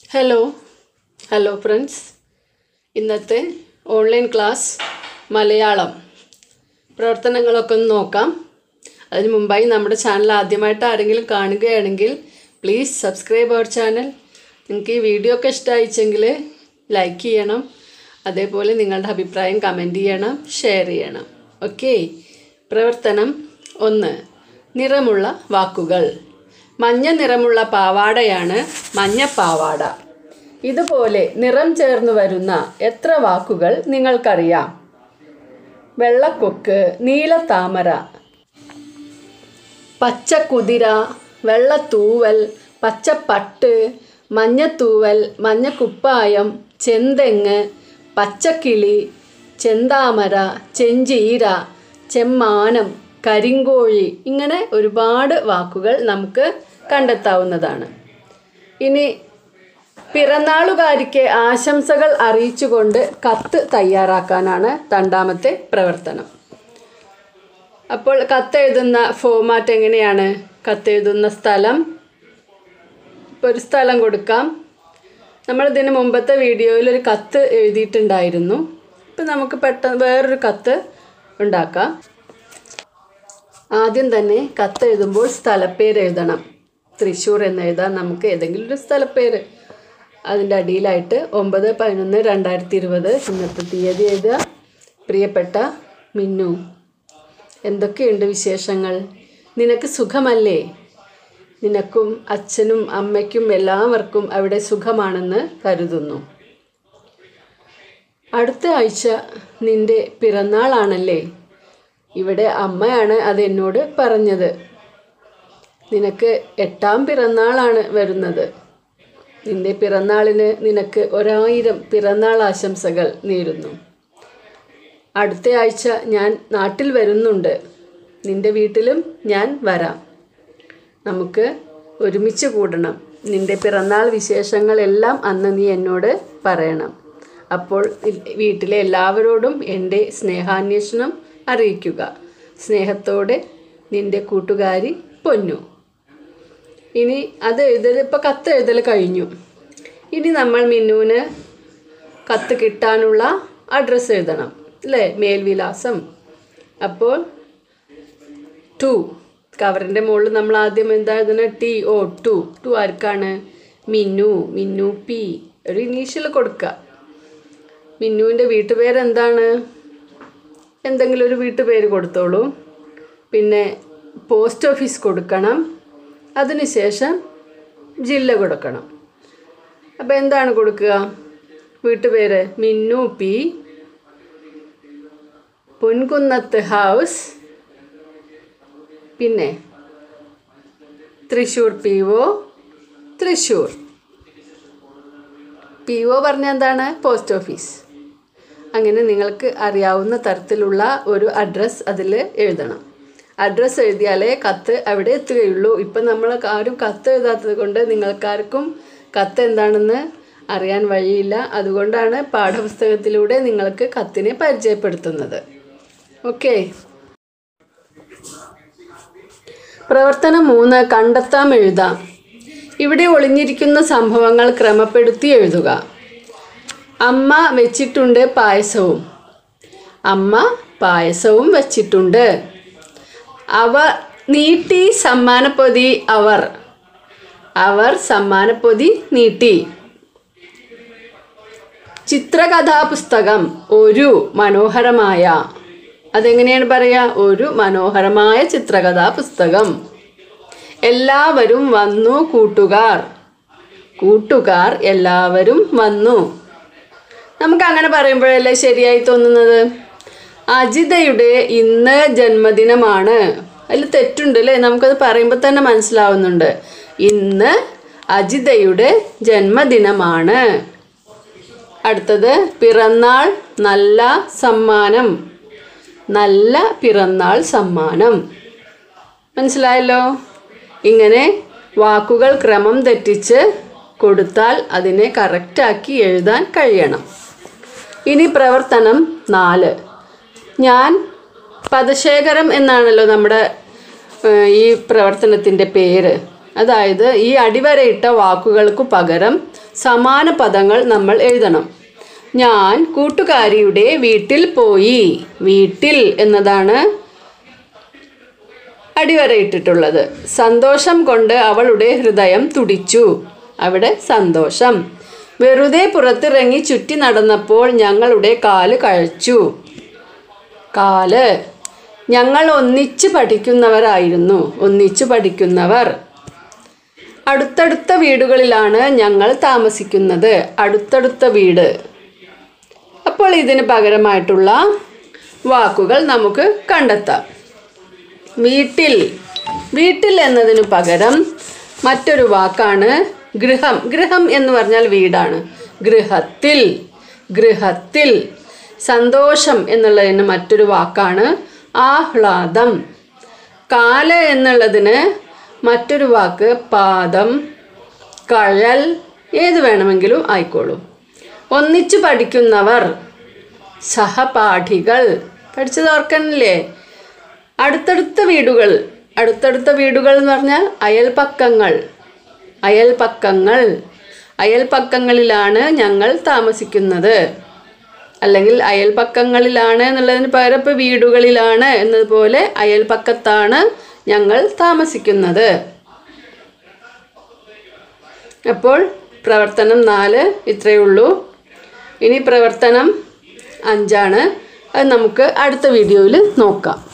hello hello friends ഇന്നത്തെ online class Malayalam പ്രവർത്തനങ്ങളൊക്കെ ഒന്ന് നോക്കാം അതിന് മുമ്പായി നമ്മുടെ ചാനൽ ആദ്യമായിട്ട് ആരെങ്കിലും കാണുകയാണെങ്കിൽ പ്ലീസ് സബ്സ്ക്രൈബ് അവർ ചാനൽ നിങ്ങൾക്ക് ഈ വീഡിയോ ഒക്കെ ഇഷ്ടമായിച്ചെങ്കിൽ ലൈക്ക് ചെയ്യണം അതേപോലെ നിങ്ങളുടെ അഭിപ്രായം കമൻറ്റ് ചെയ്യണം ഷെയർ ചെയ്യണം ഓക്കെ പ്രവർത്തനം ഒന്ന് നിറമുള്ള വാക്കുകൾ മഞ്ഞ നിറമുള്ള പാവാടയാണ് മഞ്ഞപ്പാവാട ഇതുപോലെ നിറം ചേർന്ന് വരുന്ന എത്ര വാക്കുകൾ നിങ്ങൾക്കറിയാം വെള്ളക്കൊക്ക് നീലത്താമര പച്ചക്കുതിര വെള്ളത്തൂവൽ പച്ചപ്പട്ട് മഞ്ഞത്തൂവൽ മഞ്ഞക്കുപ്പായം ചെന്തെങ്ങ് പച്ചക്കിളി ചെന്താമര ചെഞ്ചീര ചെമ്മാനം കരിങ്കോഴി ഇങ്ങനെ ഒരുപാട് വാക്കുകൾ നമുക്ക് കണ്ടെത്താവുന്നതാണ് ഇനി പിറന്നാളുകാരിക്ക് ആശംസകൾ അറിയിച്ചുകൊണ്ട് കത്ത് തയ്യാറാക്കാനാണ് രണ്ടാമത്തെ പ്രവർത്തനം അപ്പോൾ കത്തെഴുതുന്ന ഫോമാറ്റ് എങ്ങനെയാണ് കത്തെഴുതുന്ന സ്ഥലം ഇപ്പോൾ ഒരു സ്ഥലം കൊടുക്കാം നമ്മൾ ഇതിന് മുമ്പത്തെ വീഡിയോയിൽ ഒരു കത്ത് എഴുതിയിട്ടുണ്ടായിരുന്നു ഇപ്പം നമുക്ക് പെട്ടെന്ന് വേറൊരു കത്ത് ഉണ്ടാക്കാം ആദ്യം തന്നെ കത്ത് എഴുതുമ്പോൾ സ്ഥലപ്പേര് എഴുതണം തൃശ്ശൂർ എന്ന് എഴുതാൻ നമുക്ക് ഏതെങ്കിലും ഒരു സ്ഥലപ്പേര് അതിൻ്റെ അടിയിലായിട്ട് ഒമ്പത് പതിനൊന്ന് രണ്ടായിരത്തി ഇരുപത് ഇന്നത്തെ തീയതി എഴുതുക പ്രിയപ്പെട്ട മിന്നു എന്തൊക്കെയുണ്ട് വിശേഷങ്ങൾ നിനക്ക് സുഖമല്ലേ നിനക്കും അച്ഛനും അമ്മയ്ക്കും എല്ലാവർക്കും അവിടെ സുഖമാണെന്ന് കരുതുന്നു അടുത്ത ആഴ്ച നിന്റെ പിറന്നാളാണല്ലേ ഇവിടെ അമ്മയാണ് അത് എന്നോട് പറഞ്ഞത് നിനക്ക് എട്ടാം പിറന്നാളാണ് വരുന്നത് നിന്റെ പിറന്നാളിന് നിനക്ക് ഒരായിരം പിറന്നാൾ ആശംസകൾ നേരുന്നു അടുത്ത ആഴ്ച ഞാൻ നാട്ടിൽ വരുന്നുണ്ട് നിന്റെ വീട്ടിലും ഞാൻ വരാം നമുക്ക് ഒരുമിച്ച് കൂടണം നിന്റെ പിറന്നാൾ വിശേഷങ്ങളെല്ലാം അന്ന് നീ എന്നോട് പറയണം അപ്പോൾ വീട്ടിലെ എല്ലാവരോടും എൻ്റെ സ്നേഹാന്വേഷണം അറിയിക്കുക സ്നേഹത്തോടെ നിന്റെ കൂട്ടുകാരി പൊന്നു ഇനി അത് എഴുതൽ ഇപ്പോൾ കത്ത് എഴുതൽ കഴിഞ്ഞു ഇനി നമ്മൾ മിന്നുവിന് കത്ത് കിട്ടാനുള്ള അഡ്രസ്സ് എഴുതണം അല്ലേ മേൽവിലാസം അപ്പോൾ ടു കവറിൻ്റെ മുകളിൽ നമ്മൾ ആദ്യം എന്താ എഴുതുന്നത് ടി ഒ ടു ടു ആർക്കാണ് മിന്നു മിന്നു പി ഒരു ഇനീഷ്യൽ കൊടുക്കുക മിന്നുവിൻ്റെ വീട്ടുപേര് എന്താണ് എന്തെങ്കിലും ഒരു വീട്ടുപേര് കൊടുത്തോളൂ പിന്നെ പോസ്റ്റ് ഓഫീസ് കൊടുക്കണം അതിനുശേഷം ജില്ല കൊടുക്കണം അപ്പോൾ എന്താണ് കൊടുക്കുക വീട്ടുപേര് മിന്നു പി പൊൻകുന്നത്ത് ഹൗസ് പിന്നെ Thrissur P O Thrissur P O പറഞ്ഞാൽ എന്താണ് പോസ്റ്റ് ഓഫീസ് അങ്ങനെ നിങ്ങൾക്ക് അറിയാവുന്ന തരത്തിലുള്ള ഒരു അഡ്രസ്സ് അതിൽ എഴുതണം അഡ്രസ്സ് എഴുതിയാലേ കത്ത് അവിടെ എത്തുകയുള്ളൂ ഇപ്പം നമ്മൾ ആരും കത്ത് എഴുതാത്തത് കൊണ്ട് നിങ്ങൾക്കാർക്കും കത്ത് എന്താണെന്ന് അറിയാൻ വഴിയില്ല അതുകൊണ്ടാണ് പാഠപുസ്തകത്തിലൂടെ നിങ്ങൾക്ക് കത്തിനെ പരിചയപ്പെടുത്തുന്നത് ഓക്കെ പ്രവർത്തനം മൂന്ന് കണ്ടെത്താം എഴുതാം ഇവിടെ ഒളിഞ്ഞിരിക്കുന്ന സംഭവങ്ങൾ ക്രമപ്പെടുത്തി എഴുതുക അമ്മ വെച്ചിട്ടുണ്ട് പായസവും അമ്മ പായസവും വെച്ചിട്ടുണ്ട് അവ നീട്ടി സമ്മാനപ്പൊതി അവർ അവർ സമ്മാനപ്പൊതി നീട്ടി ചിത്രകഥാപുസ്തകം ഒരു മനോഹരമായ അതെങ്ങനെയാണ് പറയുക ഒരു മനോഹരമായ ചിത്രകഥാപുസ്തകം എല്ലാവരും വന്നു കൂട്ടുകാർ കൂട്ടുകാർ എല്ലാവരും വന്നു നമുക്ക് അങ്ങനെ പറയുമ്പോഴല്ലേ ശരിയായി തോന്നുന്നത് അജിതയുടെ ഇന്ന് ജന്മദിനമാണ് അതിൽ തെറ്റുണ്ട് അല്ലേ നമുക്കത് പറയുമ്പോൾ തന്നെ മനസ്സിലാവുന്നുണ്ട് ഇന്ന് അജിതയുടെ ജന്മദിനമാണ് അടുത്തത് പിറന്നാൾ നല്ല സമ്മാനം നല്ല പിറന്നാൾ സമ്മാനം മനസ്സിലായല്ലോ ഇങ്ങനെ വാക്കുകൾ ക്രമം തെറ്റിച്ച് കൊടുത്താൽ അതിനെ കറക്റ്റാക്കി എഴുതാൻ കഴിയണം ഇനി പ്രവർത്തനം നാല് ഞാൻ പദശേഖരം എന്നാണല്ലോ നമ്മുടെ ഏഹ്, ഈ പ്രവർത്തനത്തിൻ്റെ പേര് അതായത് ഈ അടിവരയിട്ട വാക്കുകൾക്ക് പകരം സമാന പദങ്ങൾ നമ്മൾ എഴുതണം ഞാൻ കൂട്ടുകാരിയുടെ വീട്ടിൽ പോയി വീട്ടിൽ എന്നതാണ് അടിവരയിട്ടിട്ടുള്ളത് സന്തോഷം കൊണ്ട് അവളുടെ ഹൃദയം തുടിച്ചു അവിടെ സന്തോഷം വെറുതെ പുറത്തിറങ്ങി ചുറ്റി നടന്നപ്പോൾ ഞങ്ങളുടെ കാല് കഴിച്ചു കാല് ഞങ്ങൾ ഒന്നിച്ച് പഠിക്കുന്നവരായിരുന്നു ഒന്നിച്ചു പഠിക്കുന്നവർ അടുത്തടുത്ത വീടുകളിലാണ് ഞങ്ങൾ താമസിക്കുന്നത് അടുത്തടുത്ത വീട് അപ്പോൾ ഇതിന് പകരമായിട്ടുള്ള വാക്കുകൾ നമുക്ക് കണ്ടെത്താം വീട്ടിൽ വീട്ടിൽ എന്നതിനു പകരം മറ്റൊരു വാക്കാണ് ഗൃഹം ഗൃഹം എന്ന് പറഞ്ഞാൽ വീടാണ് ഗൃഹത്തിൽ ഗൃഹത്തിൽ സന്തോഷം എന്നുള്ളതിന് മറ്റൊരു വാക്കാണ് ആഹ്ലാദം കാല് എന്നുള്ളതിന് മറ്റൊരു വാക്ക് പാദം കഴൽ ഏത് വേണമെങ്കിലും ആയിക്കോളൂ ഒന്നിച്ചു പഠിക്കുന്നവർ സഹപാഠികൾ പഠിച്ചത് ഓർക്കണില്ലേ അടുത്തടുത്ത വീടുകൾ അടുത്തടുത്ത വീടുകൾ എന്ന് പറഞ്ഞാൽ അയൽപക്കങ്ങൾ അയൽപക്കങ്ങൾ അയൽപക്കങ്ങളിലാണ് ഞങ്ങൾ താമസിക്കുന്നത് അല്ലെങ്കിൽ അയൽപക്കങ്ങളിലാണ് എന്നുള്ളതിന് പകരം ഇപ്പോൾ വീടുകളിലാണ് എന്നതുപോലെ അയൽപക്കത്താണ് ഞങ്ങൾ താമസിക്കുന്നത് അപ്പോൾ പ്രവർത്തനം നാല് ഇത്രയേ ഉള്ളൂ ഇനി പ്രവർത്തനം അഞ്ചാണ് അത് നമുക്ക് അടുത്ത വീഡിയോയിൽ നോക്കാം